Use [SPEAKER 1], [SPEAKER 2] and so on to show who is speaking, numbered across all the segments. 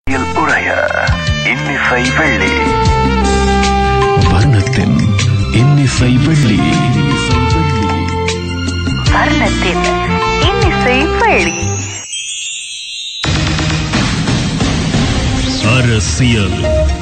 [SPEAKER 1] இல் உறைய இன்னிசை வெள்ளி
[SPEAKER 2] வர்ணத்தின் இன்னிசை வெள்ளி
[SPEAKER 3] வர்ணத்தின் இன்னிசை வழி
[SPEAKER 2] அரசியல்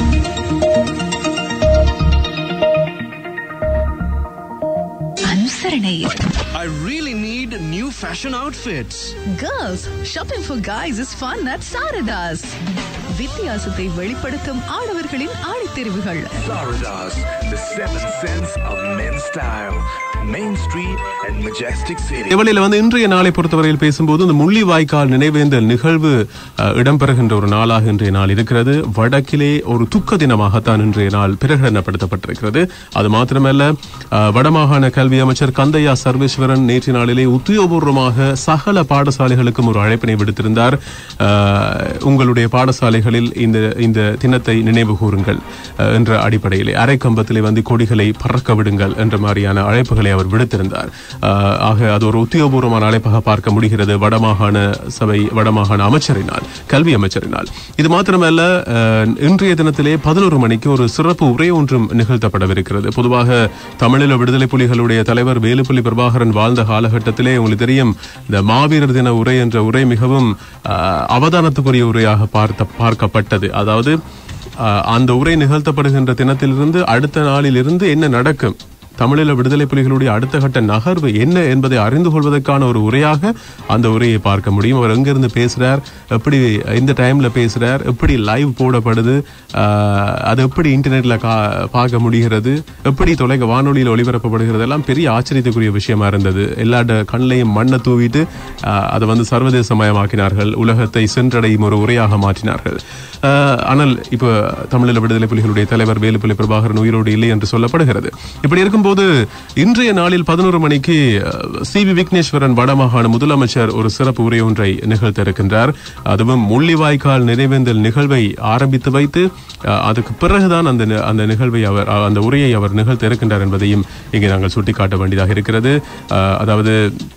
[SPEAKER 3] அனுசரணை
[SPEAKER 4] I really need new fashion outfits.
[SPEAKER 5] Girls, shopping for guys is fun at Saradas. வித்தியாசத்தை வெளிப்படுத்தும் ஆடவர்களின் ஆடைத்தெரிவுகள்
[SPEAKER 1] Florida's the seventh sense of men's style Main Street and Majestic City
[SPEAKER 6] இவளையில வந்து இன்றைய நாளை பொறுத்தவரையில் பேசும்போது இந்த முள்ளிவாய்க்கால் நினைவேந்தல் நிகழ்வு அஹ், இடம்பெறுகின்ற ஒரு நாளாக இன்றைய நாள் இருக்கிறது வடக்கிலே ஒரு துக்க தினமாகத்தான் இன்றைய நாள் பிரகடனப்படுத்தப்பட்டிருக்கிறது அது மாத்திரமல்ல அஹ், வடமாகாண கல்வி அமைச்சர் கந்தையா சர்வேஸ்வரன் நேற்று நாளிலே உத்தியோகபூர்வமாக சகல பாடசாலைகளுக்கும் ஒரு அழைப்பினை விடுத்திருந்தார் அஹ், உங்களுடைய பாடசாலைகளில் இந்த இந்த தினத்தை நினைவு கூறுங்கள் அஹ், என்ற அடிப்படையிலே அரைக்கம்பத்திலே வந்து கொடிகளை பறக்க விடுங்கள் என்ற மாதிரியான அழைப்புகளை அவர் விடுத்திருந்தார் அஹ், ஆக அது ஒரு உத்தியோகபூர்வமான அழைப்பாக பார்க்க முடிகிறது வடமாகாண சபை வடமாகாண அமைச்சரினால் கல்வி அமைச்சரினால் இது மாத்திரமல்ல அஹ், இன்றைய தினத்திலே பதினோரு மணிக்கு ஒரு சிறப்பு உரை ஒன்றும் நிகழ்த்தப்படவிருக்கிறது பொதுவாக தமிழீழ விடுதலை புலிகளுடைய தலைவர் வேலுப்புலி பிரபாகரன் வாழ்ந்த காலகட்டத்திலே உங்களுக்கு தெரியும் இந்த மாவீரர் தின உரை என்ற உரை மிகவும் அஹ், அவதானத்துக்குரிய உரையாக பார்த்த பார்க்கப்பட்டது அதாவது அஹ், அந்த உரை நிகழ்த்தப்படுகின்ற தினத்திலிருந்து அடுத்த நாளிலிருந்து என்ன நடக்கும் தமிழீழ விடுதலை புலிகளுடைய அடுத்த கட்ட நகர்வு என்ன என்பதை அறிந்து கொள்வதற்கான ஒரு உரையாக அந்த உரையை பார்க்க முடியும் அவர் எங்கிருந்து பேசுறார் எப்படி இந்த டைம்ல பேசுறார் எப்படி லைவ் போடப்படுது ஆஹ், அது எப்படி இன்டர்நெட்ல கா- பார்க்க முடிகிறது எப்படி தொலைக்க வானொலியில் ஒளிபரப்பப்படுகிறது எல்லாம் பெரிய ஆச்சரியத்துக்குரிய விஷயமா இருந்தது எல்லா ட- கண்ணையும் மண்ணை தூவிட்டு ஆஹ், அதை வந்து சர்வதேசமயமாக்கினார்கள் உலகத்தை சென்றடையும் ஒரு உரையாக மாற்றினார்கள் ஆஹ், ஆனால் இப்ப தமிழீழ விடுதலை புலிகளுடைய தலைவர் வேலுப்புலி பிரபாகரன் உயிரோடு இல்லை என்று சொல்லப்படுகிறது இப்படி இருக்கும்போது இன்றைய நாளில் பதினோரு மணிக்கு சி வி விக்னேஸ்வரன் வடமாகாண முதலமைச்சர் ஒரு சிறப்பு உரை ஒன்றை நிகழ்த்த இருக்கின்றார் அதுவும் முள்ளிவாய்க்கால் நினைவேந்தல் நிகழ்வை ஆரம்பித்து வைத்து அஹ், அதுக்கு பிறகுதான் அந்த நி- அந்த நிகழ்வை அவர் அஹ், அந்த உரையை அவர் நிகழ்த்த இருக்கின்றார் என்பதையும் இங்கே நாங்கள் சுட்டிக்காட்ட வேண்டியதாக இருக்கிறது அஹ், அதாவது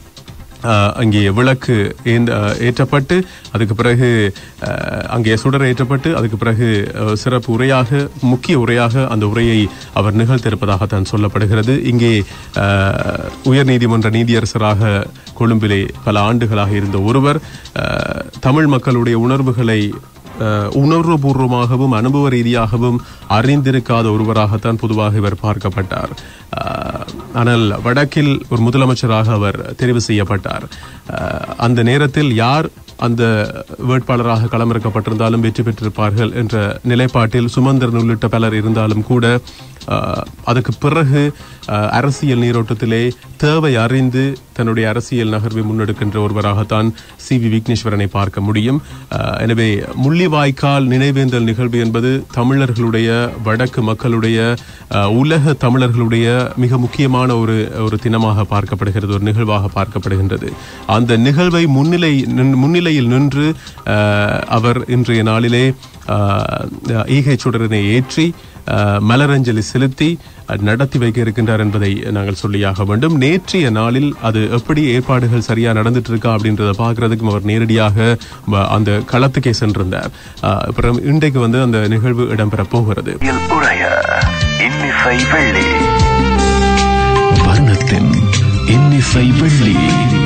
[SPEAKER 6] அஹ், அங்கே விளக்கு ஏந்த- அஹ், ஏற்றப்பட்டு அதுக்கு பிறகு அஹ், அங்கே சுடர் ஏற்றப்பட்டு அதுக்கு பிறகு அஹ், சிறப்பு உரையாக முக்கிய உரையாக அந்த உரையை அவர் நிகழ்த்திருப்பதாகத்தான் சொல்லப்படுகிறது இங்கே அஹ், உயர்நீதிமன்ற நீதியரசராக கொழும்பிலே பல ஆண்டுகளாக இருந்த ஒருவர் அஹ், தமிழ் மக்களுடைய உணர்வுகளை அஹ், உணர்வுபூர்வமாகவும் அனுபவ ரீதியாகவும் அறிந்திருக்காத ஒருவராகத்தான் பொதுவாக இவர் பார்க்கப்பட்டார் அஹ், ஆனால் வடக்கில் ஒரு முதலமைச்சராக அவர் தெரிவு செய்யப்பட்டார் அஹ், அந்த நேரத்தில் யார் அந்த வேட்பாளராக களமிறக்கப்பட்டிருந்தாலும் வெற்றி பெற்றிருப்பார்கள் என்ற நிலைப்பாட்டில் சுமந்திரன் உள்ளிட்ட பலர் இருந்தாலும் கூட அஹ், அதுக்கு பிறகு அஹ், அரசியல் நீரோட்டத்திலே தேவை அறிந்து தன்னுடைய அரசியல் நகர்வை முன்னெடுக்கின்ற ஒருவராகத்தான் சி வி விக்னேஸ்வரனை பார்க்க முடியும் அஹ், எனவே முள்ளிவாய்க்கால் நினைவேந்தல் நிகழ்வு என்பது தமிழர்களுடைய வடக்கு மக்களுடைய அஹ், உலக தமிழர்களுடைய மிக முக்கியமான ஒரு ஒரு தினமாக பார்க்கப்படுகிறது ஒரு நிகழ்வாக பார்க்கப்படுகின்றது அந்த நிகழ்வை முன்னிலை நின்- முன்னிலையில் நின்று அஹ், அவர் இன்றைய நாளிலே அஹ், ஈகை சுடரினை ஏற்றி அஹ், மலரஞ்சலி செலுத்தி அஹ், நடத்தி வைக்க இருக்கின்றார் என்பதை நாங்கள் சொல்லியாக வேண்டும் நேற்றைய நாளில் அது எப்படி ஏற்பாடுகள் சரியா நடந்துட்டு இருக்கா அப்படின்றத பார்க்கறதுக்கும் அவர் நேரடியாக வ- அந்த களத்துக்கே சென்றிருந்தார் அஹ், அப்புறம் இன்றைக்கு வந்து அந்த நிகழ்வு இடம்பெற போகிறது
[SPEAKER 1] இல் உறைய இன்னிசை வெள்ளி
[SPEAKER 2] வர்ணத்தின் இன்னிசை வெள்ளி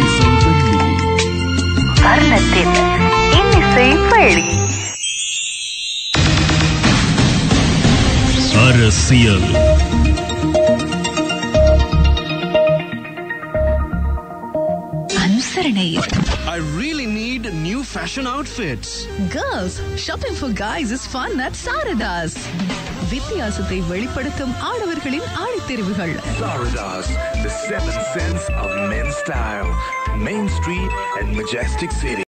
[SPEAKER 3] வர்ணத்தின் இன்னிசை வழி
[SPEAKER 2] அரசியல்
[SPEAKER 5] அனுசரணை
[SPEAKER 4] I really need new fashion outfits.
[SPEAKER 5] Girls, shopping for guys is fun at Saradas. வித்தியாசத்தை வெளிப்படுத்தும் ஆடவர்களின் ஆடைத்தெரிவுகள்
[SPEAKER 1] Florida's the seventh sense of men's style Main Street and Majestic City